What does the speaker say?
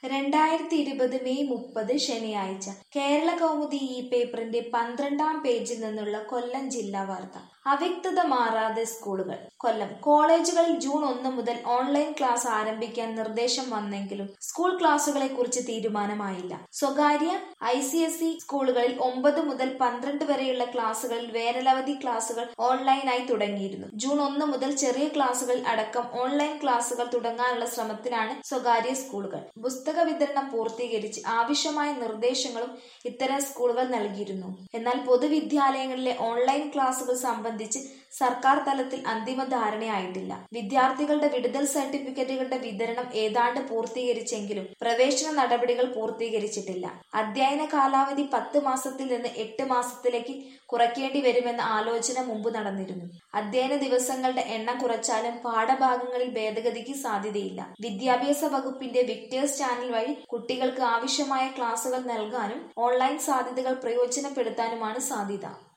രണ്ടായിരത്തി ഇരുപത് മെയ് മുപ്പത് ശനിയാഴ്ച കേരള കൗമുദി ഈ പേപ്പറിന്റെ പന്ത്രണ്ടാം പേജിൽ നിന്നുള്ള കൊല്ലം ജില്ലാ വാർത്ത അവ്യക്തത മാറാതെ സ്കൂളുകൾ കൊല്ലം കോളേജുകളിൽ ജൂൺ ഒന്ന് മുതൽ ഓൺലൈൻ ക്ലാസ് ആരംഭിക്കാൻ നിർദ്ദേശം വന്നെങ്കിലും സ്കൂൾ ക്ലാസുകളെ കുറിച്ച് തീരുമാനമായില്ല സ്വകാര്യ ഐ സി എസ് ഇ സ്കൂളുകളിൽ ഒമ്പത് മുതൽ പന്ത്രണ്ട് വരെയുള്ള ക്ലാസുകളിൽ വേനലവധി ക്ലാസുകൾ ഓൺലൈനായി തുടങ്ങിയിരുന്നു ജൂൺ ഒന്ന് മുതൽ ചെറിയ ക്ലാസുകളിൽ അടക്കം ഓൺലൈൻ ക്ലാസുകൾ തുടങ്ങാനുള്ള ശ്രമത്തിലാണ് സ്വകാര്യ സ്കൂളുകൾ പുസ്തക വിതരണം പൂർത്തീകരിച്ച് ആവശ്യമായ നിർദ്ദേശങ്ങളും ഇത്തരം സ്കൂളുകൾ നൽകിയിരുന്നു എന്നാൽ പൊതുവിദ്യാലയങ്ങളിലെ ഓൺലൈൻ ക്ലാസുകൾ സംബന്ധിച്ച് സർക്കാർ തലത്തിൽ അന്തിമ ധാരണയായിട്ടില്ല വിദ്യാർത്ഥികളുടെ വിടുതൽ സർട്ടിഫിക്കറ്റുകളുടെ വിതരണം ഏതാണ്ട് പൂർത്തീകരിച്ചെങ്കിലും പ്രവേശന നടപടികൾ പൂർത്തീകരിച്ചിട്ടില്ല അധ്യയന കാലാവധി പത്ത് മാസത്തിൽ നിന്ന് എട്ട് മാസത്തിലേക്ക് കുറയ്ക്കേണ്ടി വരുമെന്ന ആലോചന മുമ്പ് നടന്നിരുന്നു അധ്യയന ദിവസങ്ങളുടെ എണ്ണം കുറച്ചാലും പാഠഭാഗങ്ങളിൽ ഭേദഗതിക്ക് സാധ്യതയില്ല വിദ്യാഭ്യാസ വകുപ്പിന്റെ വിക്ടേഴ്സ് ചാനൽ വഴി കുട്ടികൾക്ക് ആവശ്യമായ ക്ലാസുകൾ നൽകാനും ഓൺലൈൻ സാധ്യതകൾ പ്രയോജനപ്പെടുത്താനുമാണ് സാധ്യത